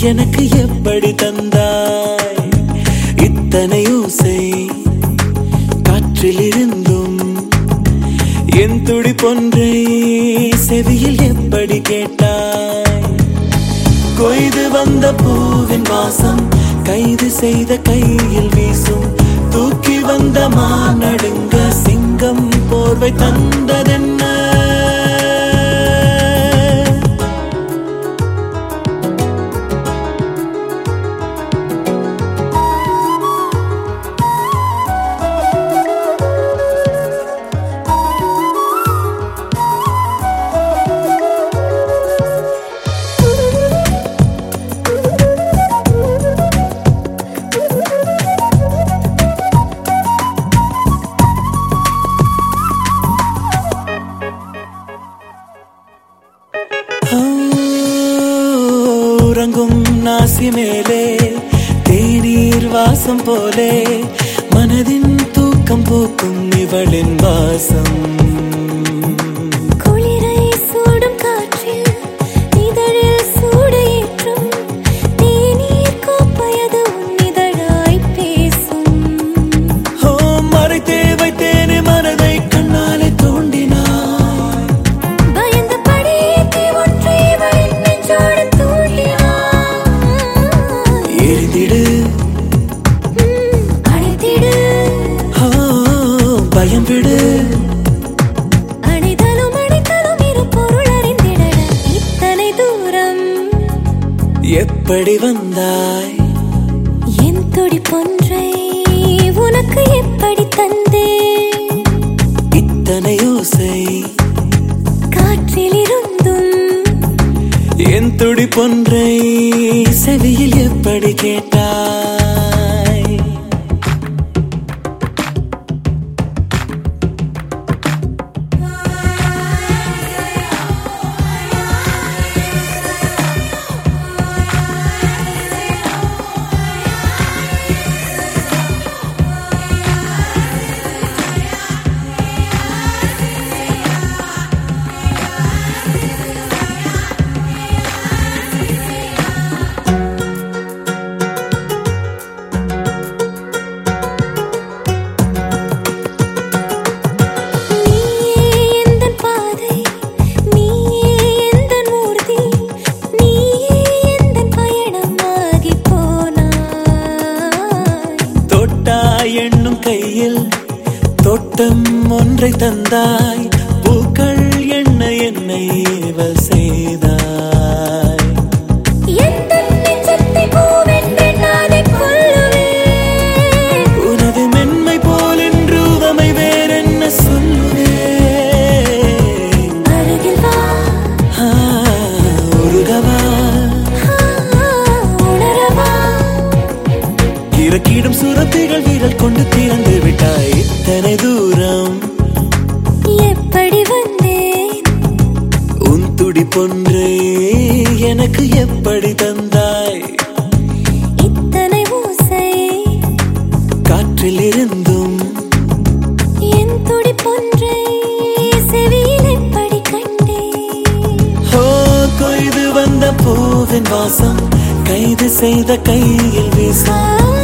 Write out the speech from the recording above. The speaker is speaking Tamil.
எனக்கு எப்படி தந்தாய் இத்தனை ஓசை காற்றில் இருந்தும் என் துடி பொன்றை செவியில் எப்படி கேட்டாய் கொய்து வந்த பூவின் வாசம் கைது செய்த கையில் வீசும் தூக்கி வந்த மானடுங்க சிங்கம் போர்வை தந்ததென்ன ஆ, உறங்கும் நாசி மேலே தேநீர் வாசம் போலே மனதின் தூக்கம் போக்கும் இவளின் வாசம் குளிரை சூடும் காற்றில் இதழில் சூடு ஏற்றும் தேநீர் கோப்பையது உன் இதழாய் பேசும் ஓ மறைத்தே வைத்தேனே மனதை கண்ணாலே தோண்டினாய் பயந்த படியேத்தி ஒன்றை இவளின் நெஞ்சோடு தூண்டினாய். எரிந்திடு ம், அணைத்திடு ஓ பயம் விடு அணைதலும் அணைத்தலும் இரு பொருள் அறிந்திட இத்தனை தூரம் எப்படி வந்தாய் என் துடிப்பொன்றை உனக்கு எப்படி தந்தேன் இத்தனை ஓசை காற்றில் இருந்தும் என் துடி பொன்றை செவியில் எப்படி கேட்டாய் நீயே எந்தன் பாதை நீயே எந்தன் மூர்த்தி நீயே எந்தன் பயணமாகி போனாய் தொட்டாய் என்னும் கையில் தோட்டம் ஒன்றை தந்தாய் பூக்கள் என்ன என்னை ஏவல் செய்தாய் எந்தன் நெஞ்சத்தை பூவென்று நானே கொல்லுவேன் உனது மென்மை போல் என்று உவமை வேறென்ன சொல்லுவேன் அருகில் வா ஆ, உருகவா ஆ, உணரவா இறக்கிடும் சுரப்பிகள் விரல் கொண்டு திறந்து விட்டாய் இத்தனை தூரம் எப்படி வந்தேன் உன் துடி பொன்றே எனக்கு எப்படி தந்தாய் இத்தனை ஓசை காற்றில் இருந்தும் என் துடிப்பொன்றை செவியில் எப்படி கண்டேன் ஓ கொய்து வந்த பூவின் வாசம் கைது செய்த கையில் வீசும் ஆ